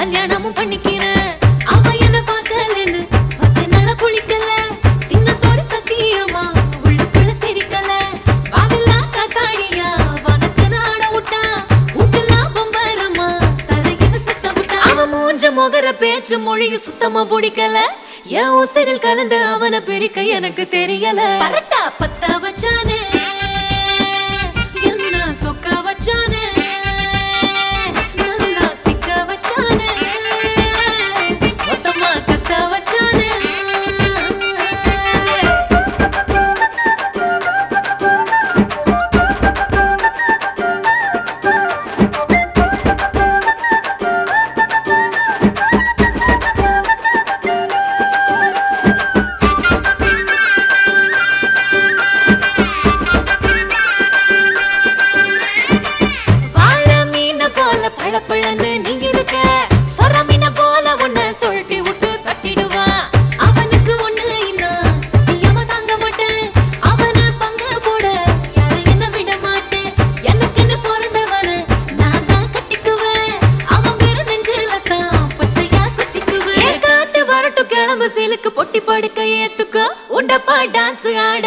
கல்யாணமும் பண்ணிக்கிறேன் அவ என்ன பார்க்கலன்னு பத்து நாளா குளிக்கல தின்ன சோறு சத்தியமா உள்ளுக்குள்ள சிரிக்கல வாவில்லா காத்தாடியா வானத்துல ஆட விட்டா ஊட்டெல்லாம் பொம்பரமா தலையில சுத்த விட்டா அவன் மூஞ்ச முகர பேச்சு மொழிய சுத்தமா பிடிக்கல என் உசிரில் கலந்து அவனை பிரிக்க எனக்கு தெரியல பரட்டா பத்த வச்சானே என்ன சொக்க வச்சானே நல்லா சிக்க வச்சானே மொத்தமா கத்த வச்சானே வாழ மீன போல பழப்பழன்னு நீ இருக்க சொர மீன போல உன்னை சொல்லிட்டு விட்டு தட்டிடுவான் அவனுக்கு ஒண்ணு இன்னும் சத்தியமா தாங்க மாட்டேன் அவனு பங்கு போட யாரும் என்ன விட மாட்டேன் எனக்குன்னு பிறந்தவன நான் தான் கட்டிக்குவேன் அவன் வெறும் நெஞ்சில தான் பச்சையா குத்திக்குவேன் காட்டு வரட்டும் கிளம்பு சிலுக்கு பொட்டி படுக்க ஏத்துக்க உண்டப்பா டான்ஸ் ஆட